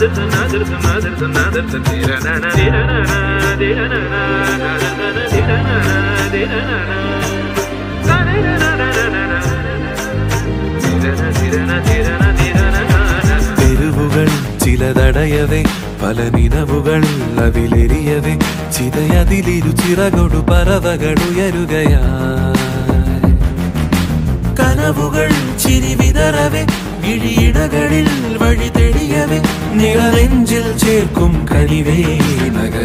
തെരുവുകൾ ചിലതടയവേ പല നിലവുകൾ അതിലെരിയവേ ചിതയതിലിരു ചിറകൊടു പറവകളുയരുകയാ കനവുകൾ ചിരി വിതറവേ ഇഴിയിടകളിൽ വഴി തെളിയവേ നിറനെഞ്ചിൽ ചേർക്കും കനിവേ നഗര